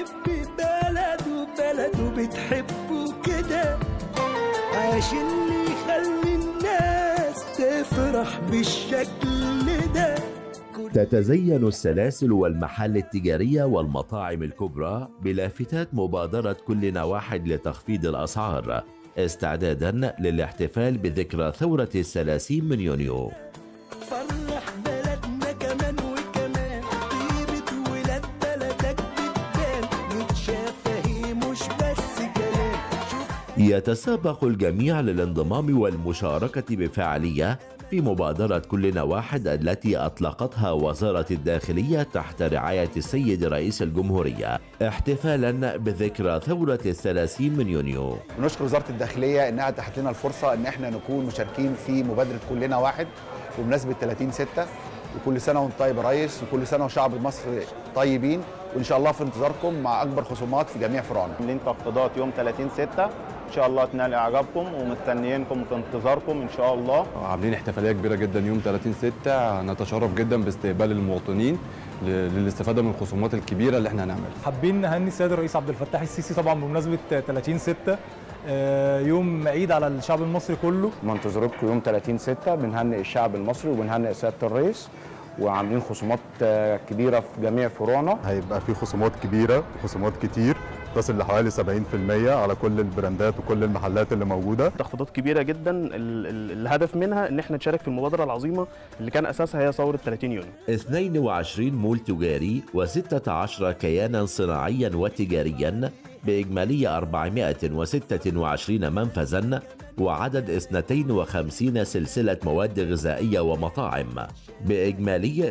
بيحب بلده بلده بتحبه كده عشان يخلي الناس تفرح بالشكل ده تتزين السلاسل والمحال التجارية والمطاعم الكبرى بلافتات مبادرة كلنا واحد لتخفيض الأسعار استعدادا للاحتفال بذكرى ثورة الثلاثين من يونيو فرح بلدنا كمان وكمان طيبة ولاد بلدك بتبان متشافة هي مش بس كلام شوف يتسابق الجميع للانضمام والمشاركة بفعالية في مبادرة كلنا واحد التي أطلقتها وزارة الداخلية تحت رعاية السيد رئيس الجمهورية احتفالا بذكرى ثورة الثلاثين من يونيو بنشكر وزاره الداخليه انها اتاحت لنا الفرصه ان احنا نكون مشاركين في مبادره كلنا واحد بمناسبه 30 6 وكل سنه وانت طيب يا ريس وكل سنه وشعب مصر طيبين وان شاء الله في انتظاركم مع اكبر خصومات في جميع فروعنا عاملين تخفيضات يوم 30 6 ان شاء الله تنال اعجابكم ومستنيينكم في انتظاركم ان شاء الله عاملين احتفاليه كبيره جدا يوم 30 6 نتشرف جدا باستقبال المواطنين ل- للاستفاده من الخصومات الكبيره اللي احنا هنعملها حابين نهني السيد الرئيس عبد الفتاح السيسي طبعا بمناسبه 30 6 يوم عيد على الشعب المصري كله منتظركم يوم 30 6 بنهنئ الشعب المصري وبنهنئ سياده الرئيس وعاملين خصومات آه، كبيره في جميع فروعنا هيبقى في خصومات كبيرة وخصومات كتير تصل لحوالي 70% على كل البراندات وكل المحلات اللي موجودة تخفيضات كبيره جدا ال- ال- الهدف منها ان احنا نشارك في المبادره العظيمه اللي كان اساسها هي ثوره 30 يونيو 22 مول تجاري و16 كيانا صناعيا وتجاريا بإجمالي 426 منفذا وعدد 52 سلسلة مواد غذائية ومطاعم بإجمالي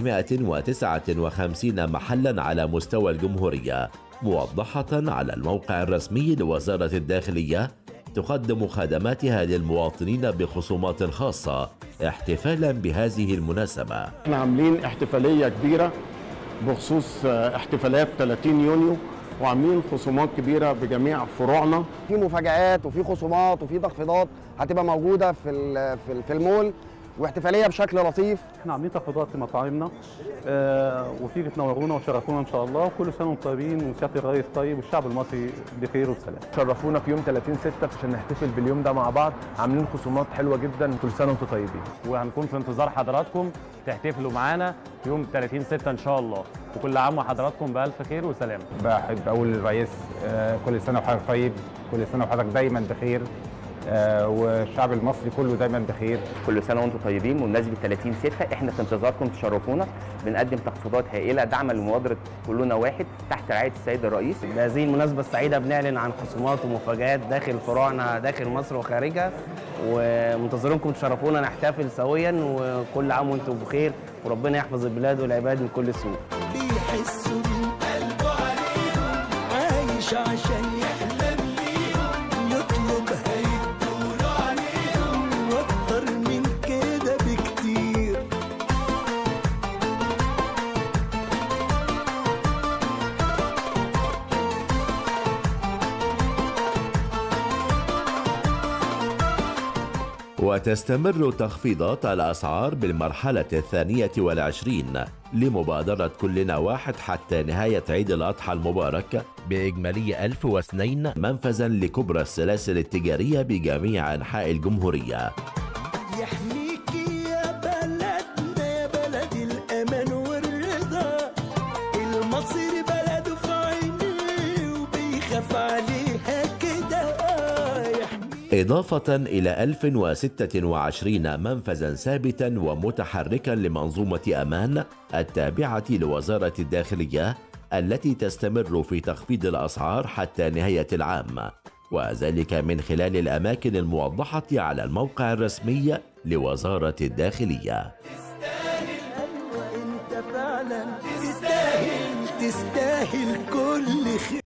359 محلا على مستوى الجمهورية موضحة على الموقع الرسمي لوزارة الداخلية تقدم خدماتها للمواطنين بخصومات خاصة احتفالا بهذه المناسبة احنا عاملين احتفاليه كبيره بخصوص آه، احتفالات 30 يونيو وعاملين خصومات كبيره بجميع فروعنا في مفاجآت وفي خصومات وفي تخفيضات هتبقى موجوده في ال- في ال- في المول واحتفاليه بشكل لطيف احنا عاملين تخفيضات في مطاعمنا آه وتيجي تنورونا وتشرفونا ان شاء الله وكل سنه وانتم طيبين وسياده الرئيس طيب والشعب المصري بخير وبسلام شرفونا في يوم 30 6 عشان نحتفل باليوم ده مع بعض عاملين خصومات حلوه جدا كل سنه وانتم طيبين وهنكون في انتظار حضراتكم تحتفلوا معانا يوم 30 6 ان شاء الله وكل عام وحضراتكم بالف خير وسلام بحب اقول للرئيس آه، كل سنه وحضرتك طيب كل سنه وحضرتك دايما بخير آه، والشعب المصري كله دايما بخير كل سنه وانتم طيبين بمناسبه 30 6 احنا في انتظاركم تشرفونا بنقدم تخفيضات هائله دعما لمبادره كلنا واحد تحت رعايه السيد الرئيس بهذه المناسبة السعيدة بنعلن عن خصومات ومفاجآت داخل فروعنا داخل مصر وخارجها ومنتظرينكم تشرفونا نحتفل سويا وكل عام وانتم بخير وربنا يحفظ البلاد والعباد من كل سوء بيحسوا من قلبه عليهم عايش عشان يحلم ليهم يطلب هيدوله عليهم واكتر من كده بكتير وتستمر تخفيضات الأسعار بالمرحلة الثانية والعشرين لمبادرة كلنا واحد حتى نهاية عيد الأضحى المبارك بإجمالي 1002 منفذا لكبرى السلاسل التجارية بجميع أنحاء الجمهورية يحميك يا بلدنا يا بلد الأمان والرضا المصري بلده في عينيه وبيخاف عليها كده آه يحميك إضافة إلى 1026 منفذا ثابتا ومتحركا لمنظومة أمان التابعة لوزارة الداخلية التي تستمر في تخفيض الأسعار حتى نهاية العام وذلك من خلال الأماكن الموضحة على الموقع الرسمي لوزارة الداخلية انت فعلا تستاهل تستاهل كل خير